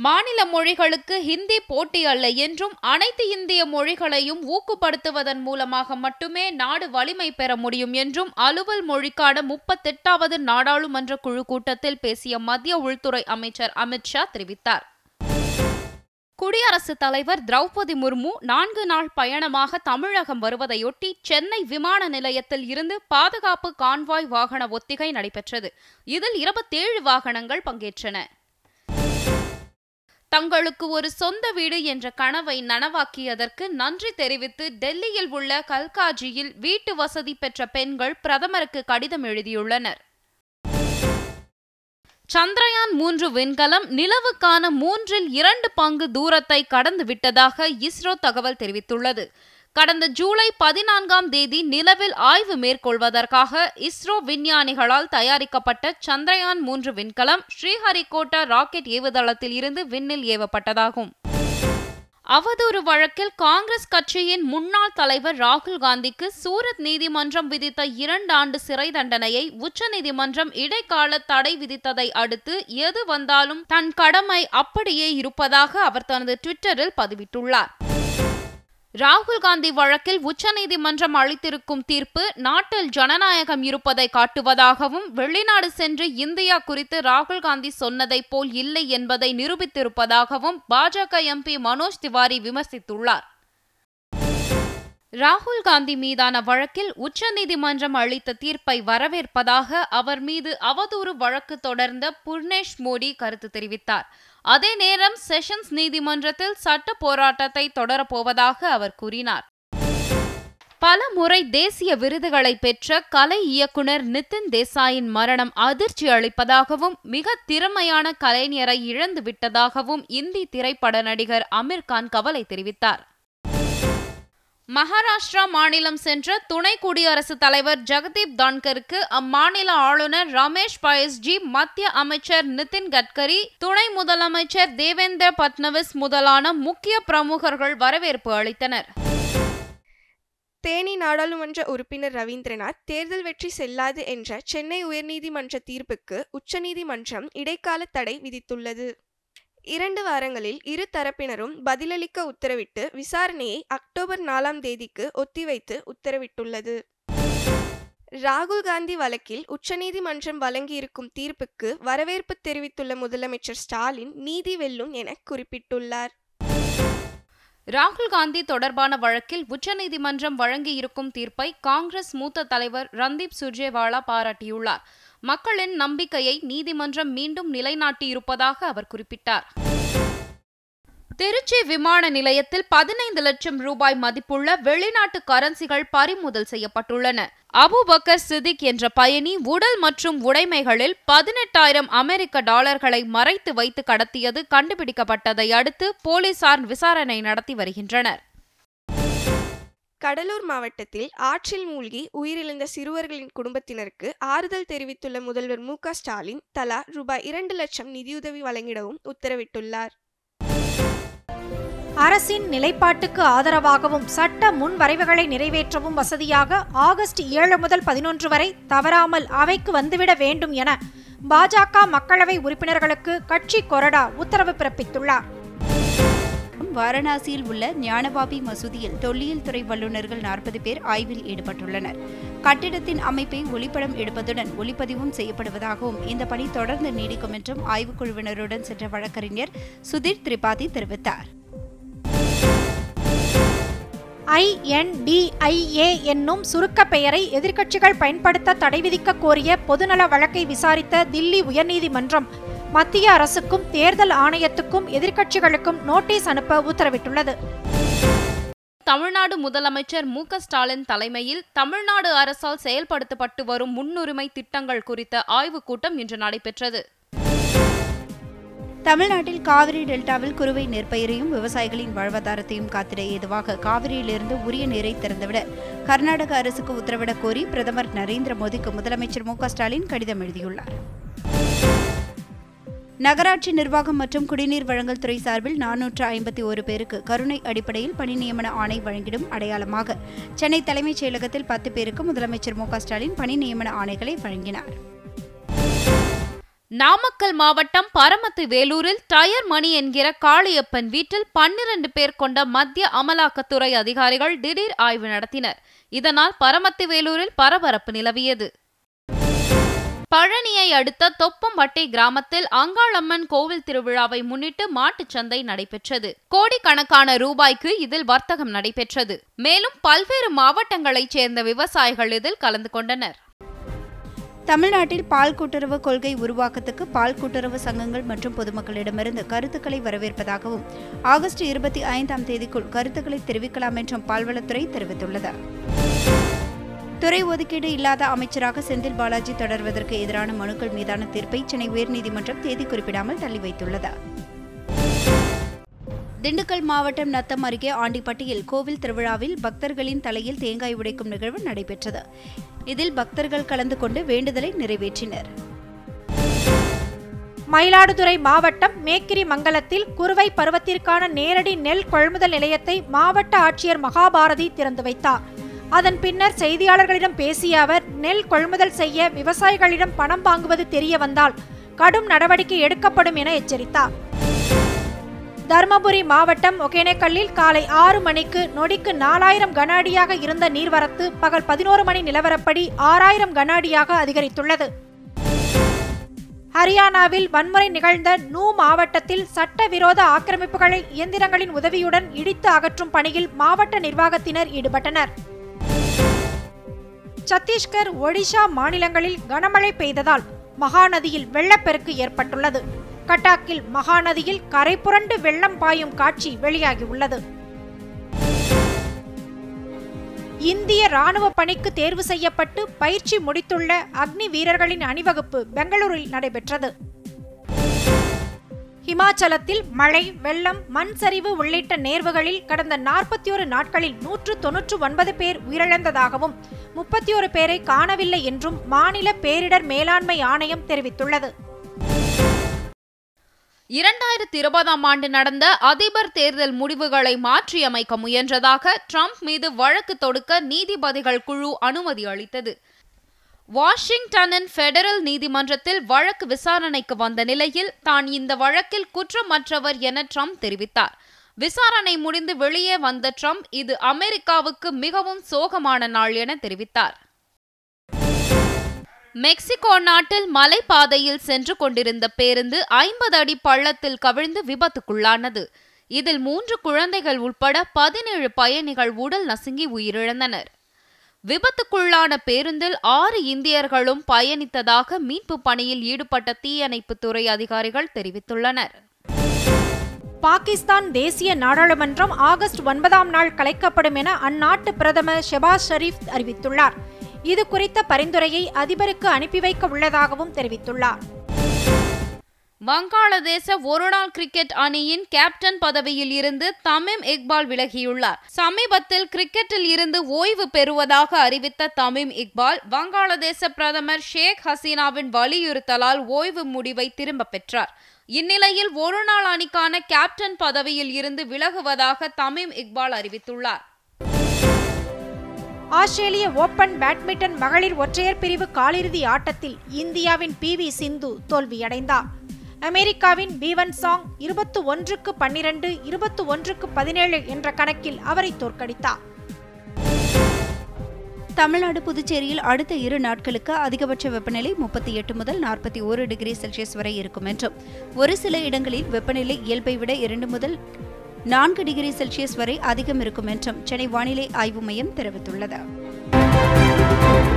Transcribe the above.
மாநில மொழிகளுக்கு ஹிந்தி போட்டி அல்ல என்றும் அனைத்து இந்திய மொழிகளையும் ஊக்குப்படுத்துவதன் மூலமாக மட்டுமே நாடு வலிமை பெற முடியும் என்றும் அலுவல் மொழிக்கான முப்பத்தெட்டாவது நாடாளுமன்ற குழு கூட்டத்தில் பேசிய மத்திய உள்துறை அமைச்சர் அமித்ஷா தெரிவித்தார் குடியரசுத் தலைவர் திரௌபதி முர்மு நான்கு நாள் பயணமாக தமிழகம் வருவதையொட்டி சென்னை விமான நிலையத்தில் இருந்து பாதுகாப்பு கான்வாய் வாகன ஒத்திகை நடைபெற்றது இதில் இருபத்தேழு வாகனங்கள் பங்கேற்றன தங்களுக்கு ஒரு சொந்த வீடு என்ற கனவை நனவாக்கியதற்கு நன்றி தெரிவித்து டெல்லியில் உள்ள கல்காஜியில் வீட்டு வசதி பெற்ற பெண்கள் பிரதமருக்கு கடிதம் எழுதியுள்ளனர் சந்திரயான் மூன்று விண்கலம் நிலவுக்கான மூன்றில் இரண்டு பங்கு தூரத்தை கடந்து விட்டதாக இஸ்ரோ தகவல் தெரிவித்துள்ளது கடந்த ஜூலை பதினான்காம் தேதி நிலவில் ஆய்வு மேற்கொள்வதற்காக இஸ்ரோ விஞ்ஞானிகளால் தயாரிக்கப்பட்ட சந்திரயான் மூன்று விண்கலம் ஸ்ரீஹரிகோட்டா ராக்கெட் ஏவுதளத்தில் இருந்து விண்ணில் ஏவப்பட்டதாகும் அவதூறு வழக்கில் காங்கிரஸ் கட்சியின் முன்னாள் தலைவர் ராகுல் காந்திக்கு சூரத் நீதிமன்றம் விதித்த இரண்டு ஆண்டு சிறை தண்டனையை உச்சநீதிமன்றம் இடைக்கால தடை விதித்ததை அடுத்து எது வந்தாலும் தன் கடமை அப்படியே இருப்பதாக அவர் தனது ட்விட்டரில் பதிவிட்டுள்ளார் ராகுல் காந்தி வழக்கில் உச்சநீதிமன்றம் அளித்திருக்கும் தீர்ப்பு நாட்டில் ஜனநாயகம் இருப்பதை காட்டுவதாகவும் வெளிநாடு சென்று இந்தியா குறித்து ராகுல் காந்தி சொன்னதை போல் இல்லை என்பதை நிரூபித்திருப்பதாகவும் பாஜக எம்பி மனோஜ் திவாரி விமர்சித்துள்ளார் ராகுல் காந்தி மீதான வழக்கில் உச்சநீதிமன்றம் அளித்த தீர்ப்பை வரவேற்பதாக அவர் மீது அவதூறு வழக்கு தொடர்ந்த புர்னேஷ் மோடி கருத்து தெரிவித்தார் அதே நேரம் செஷன்ஸ் நீதிமன்றத்தில் சட்ட போராட்டத்தை தொடரப்போவதாக அவர் கூறினார் பல முறை தேசிய விருதுகளை பெற்ற கலை இயக்குனர் நிதின் தேசாயின் மரணம் அதிர்ச்சி அளிப்பதாகவும் மிக திறமையான கலைஞரை இழந்து விட்டதாகவும் இந்தி திரைப்பட நடிகர் அமீர் கான் கவலை தெரிவித்தார் மகாராஷ்டிரா மாநிலம் சென்ற துணை குடியரசுத் தலைவர் ஜெகதீப் தன்கருக்கு அம்மாநில ஆளுநர் ரமேஷ் பயஸ்ஜி மத்திய அமைச்சர் நிதின் கட்கரி துணை முதலமைச்சர் தேவேந்திர பட்னவிஸ் முதலான முக்கிய பிரமுகர்கள் வரவேற்பு அளித்தனர் தேனி நாடாளுமன்ற உறுப்பினர் ரவீந்திரநாத் தேர்தல் வெற்றி செல்லாது என்ற சென்னை உயர்நீதிமன்ற தீர்ப்புக்கு உச்சநீதிமன்றம் இடைக்கால தடை விதித்துள்ளது இரண்டு வாரங்களில் இரு தரப்பினரும் பதிலளிக்க உத்தரவிட்டு விசாரணையை அக்டோபர் நாலாம் தேதிக்கு ஒத்திவைத்து உத்தரவிட்டுள்ளது ராகுல் காந்தி வழக்கில் உச்சநீதிமன்றம் வழங்கியிருக்கும் தீர்ப்புக்கு வரவேற்பு தெரிவித்துள்ள முதலமைச்சர் ஸ்டாலின் நீதி வெல்லும் என குறிப்பிட்டுள்ளார் ராகுல் காந்தி தொடர்பான வழக்கில் உச்சநீதிமன்றம் வழங்கியிருக்கும் தீர்ப்பை காங்கிரஸ் மூத்த தலைவர் ரந்தீப் சுர்ஜேவாலா பாராட்டியுள்ளார் மக்களின் நம்பிக்கையை நீதிமன்றம் மீண்டும் நிலைநாட்டியிருப்பதாக அவர் குறிப்பிட்டார் திருச்சி விமான நிலையத்தில் பதினைந்து லட்சம் ரூபாய் மதிப்புள்ள வெளிநாட்டு கரன்சிகள் பறிமுதல் செய்யப்பட்டுள்ளன அபுபக்கர் சிதிக் என்ற பயணி உடல் மற்றும் உடைமைகளில் பதினெட்டாயிரம் அமெரிக்க டாலர்களை மறைத்து வைத்து கடத்தியது கண்டுபிடிக்கப்பட்டதை அடுத்து போலீசார் விசாரணை நடத்தி வருகின்றனர் கடலூர் மாவட்டத்தில் ஆற்றில் மூழ்கி உயிரிழந்த சிறுவர்களின் குடும்பத்தினருக்கு ஆறுதல் தெரிவித்துள்ள முதல்வர் மு ஸ்டாலின் தலா ரூபாய் இரண்டு லட்சம் நிதியுதவி வழங்கிடவும் உத்தரவிட்டுள்ளார் அரசின் நிலைப்பாட்டுக்கு ஆதரவாகவும் சட்ட முன்வரைவுகளை நிறைவேற்றவும் வசதியாக ஆகஸ்ட் ஏழு முதல் பதினொன்று வரை தவறாமல் அவைக்கு வந்துவிட வேண்டும் என பாஜக மக்களவை உறுப்பினர்களுக்கு கட்சி கொறடா உத்தரவு பிறப்பித்துள்ளார் வாரணாசியில் உள்ள ஞானபாபி மசூதியில் தொல்லியல் துறை வல்லுநர்கள் நாற்பது பேர் ஆய்வில் ஈடுபட்டுள்ளனர் கட்டிடத்தின் அமைப்பை ஒளிப்படம் எடுப்பதுடன் ஒளிப்பதிவும் செய்யப்படுவதாகவும் இந்த பணி தொடர்ந்து நீடிக்கும் என்றும் ஆய்வுக்குழுவினருடன் சென்ற வழக்கறிஞர் சுதீர் திரிபாதி தெரிவித்தார் ஐஎன்டிஐஏ என்னும் சுருக்க பெயரை எதிர்க்கட்சிகள் பயன்படுத்த தடை விதிக்க கோரிய பொதுநல வழக்கை விசாரித்த தில்லி உயர்நீதிமன்றம் மத்திய அரசுக்கும் தேர்தல் ஆணையத்துக்கும் எதிர்க்கட்சிகளுக்கும் நோட்டீஸ் அனுப்ப உத்தரவிட்டுள்ளது தமிழ்நாடு முதலமைச்சர் மு ஸ்டாலின் தலைமையில் தமிழ்நாடு அரசால் செயல்படுத்தப்பட்டு வரும் முன்னுரிமை திட்டங்கள் குறித்த ஆய்வுக் கூட்டம் இன்று நடைபெற்றது தமிழ்நாட்டில் காவிரி டெல்டாவில் குறுவை நெற்பயிரையும் விவசாயிகளின் வாழ்வாதாரத்தையும் காத்திட ஏதுவாக காவிரியிலிருந்து உரிய நீரை திறந்துவிட கர்நாடக அரசுக்கு உத்தரவிடக் கோரி பிரதமர் நரேந்திர மோடிக்கு முதலமைச்சர் மு ஸ்டாலின் கடிதம் எழுதியுள்ளார் நகராட்சி நிர்வாகம் மற்றும் குடிநீர் வழங்கல் துறை சார்பில் நானூற்று ஐம்பத்தி ஒரு பேருக்கு கருணை அடிப்படையில் பணி நியமன ஆணை வழங்கிடும் அடையாளமாக சென்னை தலைமைச் செயலகத்தில் பத்து பேருக்கு முதலமைச்சர் மு ஸ்டாலின் பணி நியமன ஆணைகளை வழங்கினார் நாமக்கல் மாவட்டம் பரமத்து வேலூரில் டயர் மணி என்கிற காளியப்பன் வீட்டில் பன்னிரண்டு பேர் கொண்ட மத்திய அமலாக்கத்துறை அதிகாரிகள் திடீர் ஆய்வு நடத்தினர் இதனால் பரமத்து வேலூரில் பரபரப்பு நிலவியது பழனியை அடுத்த தொப்பம்பட்டி கிராமத்தில் அங்காளம்மன் கோவில் திருவிழாவை முன்னிட்டு மாட்டுச் சந்தை நடைபெற்றது கோடிக்கணக்கான ரூபாய்க்கு இதில் வர்த்தகம் நடைபெற்றது மேலும் பல்வேறு மாவட்டங்களைச் சேர்ந்த விவசாயிகள் இதில் கலந்து கொண்டனர் தமிழ்நாட்டில் பால் கூட்டுறவு கொள்கை உருவாக்கத்துக்கு பால் கூட்டுறவு சங்கங்கள் மற்றும் பொதுமக்களிடமிருந்து கருத்துக்களை வரவேற்பதாகவும் ஆகஸ்ட் இருபத்தி ஐந்தாம் தேதிக்குள் கருத்துக்களை தெரிவிக்கலாம் என்றும் பால்வளத்துறை தெரிவித்துள்ளது துறை ஒதுக்கீடு இல்லாத அமைச்சராக செந்தில் பாலாஜி தொடர்வதற்கு எதிரான மனுக்கள் மீதான தீர்ப்பை சென்னை உயர்நீதிமன்றம் தேதி குறிப்பிடாமல் தள்ளி வைத்துள்ளது திண்டுக்கல் மாவட்டம் நத்தம் அருகே ஆண்டிப்பட்டியில் கோவில் திருவிழாவில் பக்தர்களின் தலையில் தேங்காய் உடைக்கும் நிகழ்வு நடைபெற்றது இதில் பக்தர்கள் கலந்து கொண்டு வேண்டுதலை நிறைவேற்றினர் மயிலாடுதுறை மாவட்டம் மேக்கிரி மங்கலத்தில் குறுவை பருவத்திற்கான நேரடி நெல் கொள்முதல் நிலையத்தை மாவட்ட ஆட்சியர் மகாபாரதி திறந்து வைத்தார் அதன் பின்னர் செய்தியாளர்களிடம் பேசிய அவர் நெல் கொள்முதல் செய்ய விவசாயிகளிடம் பணம் வாங்குவது தெரிய வந்தால் கடும் நடவடிக்கை எடுக்கப்படும் என எச்சரித்தார் தருமபுரி மாவட்டம் ஒகேனக்கல்லில் காலை ஆறு மணிக்கு நொடிக்கு நாலாயிரம் கன அடியாக இருந்த நீர்வரத்து பகல் பதினோரு மணி நிலவரப்படி ஆறாயிரம் கன அடியாக அதிகரித்துள்ளது ஹரியானாவில் வன்முறை நிகழ்ந்த நூ மாவட்டத்தில் சட்டவிரோத ஆக்கிரமிப்புகளை இயந்திரங்களின் உதவியுடன் இடித்து அகற்றும் பணியில் மாவட்ட நிர்வாகத்தினர் ஈடுபட்டனர் சத்தீஸ்கர் ஒடிஷா மாநிலங்களில் கனமழை பெய்ததால் மகாநதியில் வெள்ளப்பெருக்கு ஏற்பட்டுள்ளது கட்டாக்கில் மகாநதியில் கரை புரண்டு வெள்ளம் பாயும் காட்சி வெளியாகியுள்ளது இந்திய ராணுவ பணிக்கு தேர்வு செய்யப்பட்டு பயிற்சி முடித்துள்ள அக்னி வீரர்களின் அணிவகுப்பு பெங்களூரில் நடைபெற்றது ஹிமாச்சலத்தில் மழை வெள்ளம் மண் சரிவு உள்ளிட்ட நேர்வுகளில் கடந்த நாற்பத்தி ஒரு நாட்களில் நூற்று தொன்னூற்று ஒன்பது பேர் உயிரிழந்ததாகவும் முப்பத்தி ஒரு பேரை காணவில்லை என்றும் மாநில பேரிடர் மேலாண்மை ஆணையம் தெரிவித்துள்ளது இரண்டாயிரத்தி இருபதாம் ஆண்டு நடந்த அதிபர் தேர்தல் முடிவுகளை மாற்றியமைக்க முயன்றதாக ட்ரம்ப் மீது வழக்கு தொடுக்க நீதிபதிகள் குழு அனுமதி அளித்தது வாஷிங்டனின் பெடரல் நீதிமன்றத்தில் வழக்கு விசாரணைக்கு வந்த நிலையில் தான் இந்த வழக்கில் குற்றமற்றவர் என ட்ரம்ப் தெரிவித்தார் விசாரணை முடிந்து வெளியே வந்த ட்ரம்ப் இது அமெரிக்காவுக்கு மிகவும் சோகமான நாள் என தெரிவித்தார் மெக்சிகோ நாட்டில் மலைப்பாதையில் சென்று கொண்டிருந்த பேருந்து ஐம்பது அடி பள்ளத்தில் கவிழ்ந்து விபத்துக்குள்ளானது இதில் மூன்று குழந்தைகள் உட்பட பதினேழு பயணிகள் உடல் நசுங்கி உயிரிழந்தனர் விபத்துக்குள்ளான பேருந்தில் ஆறு இந்தியர்களும் பயணித்ததாக மீட்பு பணியில் ஈடுபட்ட தீயணைப்புத் துறை அதிகாரிகள் தெரிவித்துள்ளனர் பாகிஸ்தான் தேசிய நாடாளுமன்றம் ஆகஸ்ட் ஒன்பதாம் நாள் கலைக்கப்படும் என அந்நாட்டு பிரதமர் ஷெபாஸ் ஷெரீப் அறிவித்துள்ளார் இது குறித்த பரிந்துரையை அதிபருக்கு அனுப்பி வைக்க உள்ளதாகவும் தெரிவித்துள்ளார் வங்காளதேச ஒருநாள் கிரிக்கெட் அணியின் கேப்டன் பதவியில் இருந்து தமீம் இக்பால் விலகியுள்ளார் சமீபத்தில் கிரிக்கெட்டில் இருந்து ஓய்வு பெறுவதாக அறிவித்த தமீம் இக்பால் வங்காளதேச பிரதமர் ஷேக் ஹசீனாவின் வலியுறுத்தலால் ஓய்வு முடிவை திரும்ப பெற்றார் இந்நிலையில் ஒருநாள் அணிக்கான கேப்டன் பதவியில் இருந்து விலகுவதாக தமீம் இக்பால் அறிவித்துள்ளார் ஆஸ்திரேலிய ஓபன் பேட்மிண்டன் மகளிர் ஒற்றையர் பிரிவு காலிறுதி ஆட்டத்தில் இந்தியாவின் பி வி சிந்து தோல்வியடைந்தார் அமெரிக்காவின் பீவன் சாங் இருபத்து ஒன்றுக்கு பன்னிரண்டு இருபத்து ஒன்றுக்கு பதினேழு என்ற கணக்கில் அவரை தோற்கடித்தார் தமிழ்நாடு புதுச்சேரியில் அடுத்த இரு நாட்களுக்கு அதிகபட்ச வெப்பநிலை முப்பத்தி எட்டு முதல் நாற்பத்தி ஒரு டிகிரி செல்சியஸ் வரை இருக்கும் என்றும் ஒரு சில இடங்களில் வெப்பநிலை இயல்பை விட இரண்டு முதல் நான்கு டிகிரி செல்சியஸ் வரை அதிகம் இருக்கும் என்றும் சென்னை வானிலை ஆய்வு மையம் தெரிவித்துள்ளது